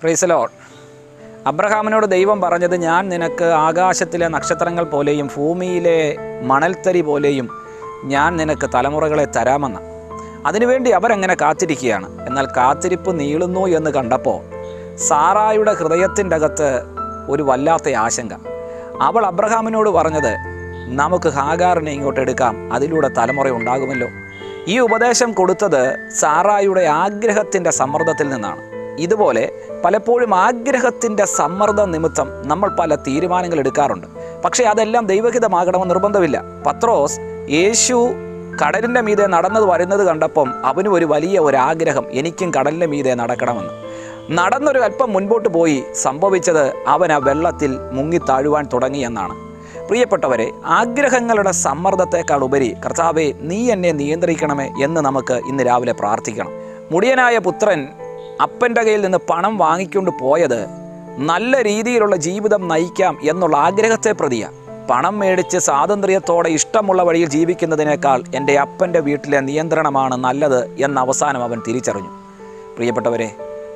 ക്രൈസലോ അബ്രഹാമിനോട് ദൈവം പറഞ്ഞത് ഞാൻ നിനക്ക് ആകാശത്തിലെ നക്ഷത്രങ്ങൾ പോലെയും ഭൂമിയിലെ മണൽത്തരി പോലെയും ഞാൻ നിനക്ക് തലമുറകളെ തരാമെന്ന് അതിനുവേണ്ടി അവരങ്ങനെ കാത്തിരിക്കുകയാണ് എന്നാൽ കാത്തിരിപ്പ് നീളുന്നു എന്ന് കണ്ടപ്പോൾ സാറായുടെ ഹൃദയത്തിൻ്റെ അകത്ത് ഒരു വല്ലാത്ത ആശങ്ക അവൾ അബ്രഹാമിനോട് പറഞ്ഞത് നമുക്ക് ഹാഗാറിനെ ഇങ്ങോട്ട് എടുക്കാം അതിലൂടെ തലമുറ ഉണ്ടാകുമല്ലോ ഈ ഉപദേശം കൊടുത്തത് സാറായുടെ ആഗ്രഹത്തിൻ്റെ സമ്മർദ്ദത്തിൽ നിന്നാണ് ഇതുപോലെ പലപ്പോഴും ആഗ്രഹത്തിൻ്റെ സമ്മർദ്ദ നിമിത്തം നമ്മൾ പല തീരുമാനങ്ങൾ എടുക്കാറുണ്ട് പക്ഷേ അതെല്ലാം ദൈവഹിതമാകണമെന്ന് നിർബന്ധമില്ല പത്രോസ് യേശു കടലിൻ്റെ മീതെ നടന്നത് വരുന്നത് കണ്ടപ്പം അവനും ഒരു വലിയ ഒരു ആഗ്രഹം എനിക്കും കടലിൻ്റെ മീതെ നടക്കണമെന്ന് നടന്നൊരു അല്പം മുൻപോട്ട് പോയി സംഭവിച്ചത് അവൻ ആ വെള്ളത്തിൽ മുങ്ങിത്താഴുവാൻ തുടങ്ങി എന്നാണ് പ്രിയപ്പെട്ടവരെ ആഗ്രഹങ്ങളുടെ സമ്മർദ്ദത്തെക്കാൾ ഉപരി കർത്താവെ നീ എന്നെ നിയന്ത്രിക്കണമേ എന്ന് നമുക്ക് ഇന്ന് രാവിലെ പ്രാർത്ഥിക്കണം മുടിയനായ പുത്രൻ അപ്പൻ്റെ കയ്യിൽ നിന്ന് പണം വാങ്ങിക്കൊണ്ട് പോയത് നല്ല രീതിയിലുള്ള ജീവിതം നയിക്കാം എന്നുള്ള ആഗ്രഹത്തെ പ്രതിയാണ് പണം മേടിച്ച് സ്വാതന്ത്ര്യത്തോടെ ഇഷ്ടമുള്ള വഴിയിൽ ജീവിക്കുന്നതിനേക്കാൾ എൻ്റെ അപ്പൻ്റെ വീട്ടിലെ നിയന്ത്രണമാണ് നല്ലത് എന്ന അവസാനം അവൻ തിരിച്ചറിഞ്ഞു പ്രിയപ്പെട്ടവരെ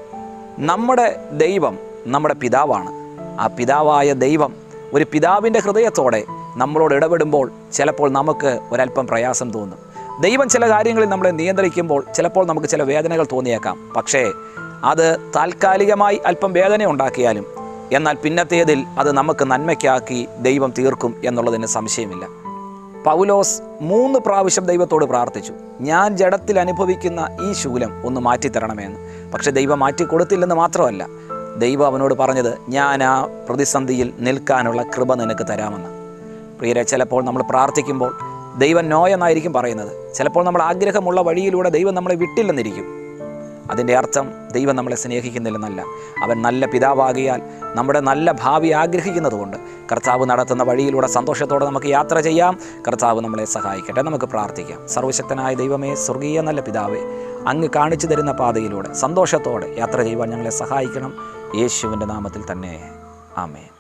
നമ്മുടെ ദൈവം നമ്മുടെ പിതാവാണ് ആ പിതാവായ ദൈവം ഒരു പിതാവിൻ്റെ ഹൃദയത്തോടെ നമ്മളോട് ഇടപെടുമ്പോൾ ചിലപ്പോൾ നമുക്ക് ഒരല്പം പ്രയാസം തോന്നും ദൈവം ചില കാര്യങ്ങളിൽ നമ്മളെ നിയന്ത്രിക്കുമ്പോൾ ചിലപ്പോൾ നമുക്ക് ചില വേദനകൾ തോന്നിയേക്കാം പക്ഷേ അത് താൽക്കാലികമായി അല്പം വേദന ഉണ്ടാക്കിയാലും എന്നാൽ പിന്നത്തേതിൽ അത് നമുക്ക് നന്മയ്ക്കാക്കി ദൈവം തീർക്കും എന്നുള്ളതിന് സംശയമില്ല പൗലോസ് മൂന്ന് പ്രാവശ്യം ദൈവത്തോട് പ്രാർത്ഥിച്ചു ഞാൻ ജഡത്തിൽ അനുഭവിക്കുന്ന ഈ ശൂലം ഒന്ന് മാറ്റിത്തരണമെന്ന് പക്ഷെ ദൈവം മാറ്റിക്കൊടുത്തില്ലെന്ന് മാത്രമല്ല ദൈവം അവനോട് പറഞ്ഞത് ഞാൻ ആ പ്രതിസന്ധിയിൽ നിൽക്കാനുള്ള കൃപ നിനക്ക് തരാമെന്ന് പ്രിയരെ ചിലപ്പോൾ നമ്മൾ പ്രാർത്ഥിക്കുമ്പോൾ ദൈവം നോ എന്നായിരിക്കും പറയുന്നത് ചിലപ്പോൾ നമ്മൾ ആഗ്രഹമുള്ള വഴിയിലൂടെ ദൈവം നമ്മളെ വിട്ടില്ലെന്നിരിക്കും അതിൻ്റെ അർത്ഥം ദൈവം നമ്മളെ സ്നേഹിക്കുന്നില്ലെന്നല്ല അവൻ നല്ല പിതാവാകിയാൽ നമ്മുടെ നല്ല ഭാവി ആഗ്രഹിക്കുന്നതുകൊണ്ട് കർത്താവ് നടത്തുന്ന വഴിയിലൂടെ സന്തോഷത്തോടെ നമുക്ക് യാത്ര ചെയ്യാം കർത്താവ് നമ്മളെ സഹായിക്കട്ടെ നമുക്ക് പ്രാർത്ഥിക്കാം സർവശക്തനായ ദൈവമേ സ്വർഗീയ നല്ല പിതാവേ അങ്ങ് കാണിച്ചു തരുന്ന പാതയിലൂടെ സന്തോഷത്തോടെ യാത്ര ചെയ്യുവാൻ ഞങ്ങളെ സഹായിക്കണം യേശുവിൻ്റെ നാമത്തിൽ തന്നെ ആമേൻ